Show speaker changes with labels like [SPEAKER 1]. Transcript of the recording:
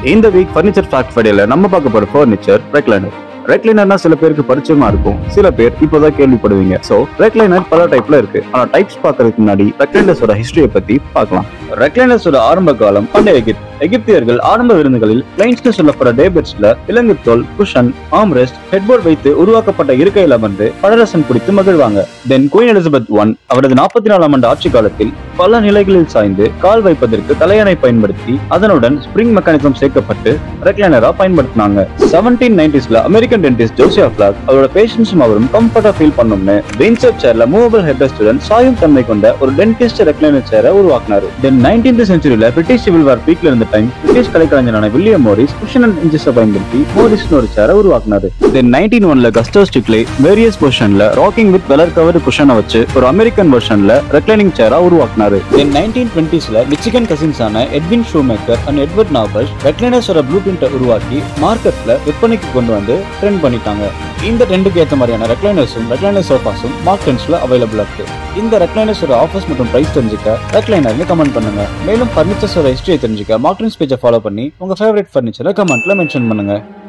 [SPEAKER 1] இந்த week furniture fact ஃபைடியில் நம்ம பார்க்க போற ஃபர்னிச்சர் ரெக்லைனர் ரெக்லைனர்னா சில பேருக்கு பரிச்சயமா இருக்கும் சில பேர் இப்போதான் கேள்விப்படுவீங்க சோ ரெக்லைனர் பல டைப்ல இருக்கு ஆனா டைப்ஸ் பார்க்கறதுக்கு முன்னாடி ரெக்லைனர்ஸோட ஹிஸ்டரியை பத்தி பார்க்கலாம் ரெக்லைனர்ஸோட ஆரம்ப காலம் பண்டைய எகிப்த் எகிப்தியர்கள் ஆரம்ப விருந்துகளில் பிளைன்ஸ்னு சொல்லப்படுற டேபெட்ஸ்ல விலங்கு தோல் குஷன் ஆம்ரெஸ்ட் ஹெட்போர்ட் வைத்து உருவாக்கப்பட்ட இருக்கையில் அமர்ந்து பழரசன் பிடித்து மகிழ்வாங்க தென் குயின் எலிசபெத் ஒன் அவரது நாற்பத்தி நாலாம் ஆண்டு ஆட்சி காலத்தில் பல நிலைகளில் சாய்ந்து கால் வைப்பதற்கு தலையணை பயன்படுத்தி அதனுடன் ஸ்ப்ரிங் மெக்கானிசம் சேர்க்கப்பட்டு ரெக்லைனரா பயன்படுத்தினாங்க செவன்டீன் நைன்டிஸ்ல அமெரிக்கன் டென்டிஸ்ட் ஜோசியா பிளாக் அவரோட பேஷன்ஸும் அவரும் கம்ஃபர்டா ஃபீல் பண்ணும்னு வின்செட் சேர்ல மூவபிள் ஹெட்ரஸ்டுடன் சாயும் தன்மை கொண்ட ஒரு டென்டிஸ்ட் ரெக்லைனர் சேரை உருவாக்குனாரு தென் நைன்டீன்த் சென்ச்சுரியில பிரிட்டிஷ் சிவில் வார் பீக்ல இருந்த டைம் பிரிட்டிஷ் கலைக்கலைஞரான William Morris cushion and hinges பயன்படுத்தி மோரிஸ்னு ஒரு சேரை உருவாக்குனாரு தென் நைன்டீன் ஒன்ல கஸ்டோ ஸ்டிக்லே வேரியஸ் பொசிஷன்ல ராக்கிங் வித் வெலர் கவர் குஷனை வச்சு ஒரு அமெரிக்கன் வெர்ஷன்ல ரெக்லைனிங் சேரா உருவாக்குனாரு தென் நைன்டீன் டுவெண்ட்டிஸ்ல மிச்சிகன் கசின்ஸான Edwin Shoemaker and Edward Knabush ரெக்லைனர்ஸோட ப்ளூ பிரிண்ட்டை உருவாக்கி மார்க்கெட்ல விற்பனைக்கு கொண்டு வந்து ட்ரெண்ட் பண்ணிட்டாங்க இந்த ட்ரெண்டுக்கு ஏற்ற மாதிரியான ரெக்லைனர்ஸும் ரெக்லைனர் சோஃபாஸும் மார்க் ட்ரெண்ட்ஸ்ல அவைலபிளா இருக்கு இந்த ரெக்லைனர்ஸோட ஆஃபர்ஸ் மற்றும் பிரைஸ் தெரிஞ்சுக்க ரெக்லைனர்னு கமெண்ட் பண்ணுங்க மேலும் ஃபர்னிச்சர்ஸோட ஹிஸ்டரியை தெரிஞ்சுக்க மார்க் ட்ரெண்ட்ஸ் பேஜை ஃபாலோ பண்ணி உங்க ஃபேவரட் ஃபர்னிச்சரை கமெண்ட்ல மென்ஷன் பண்ணுங்க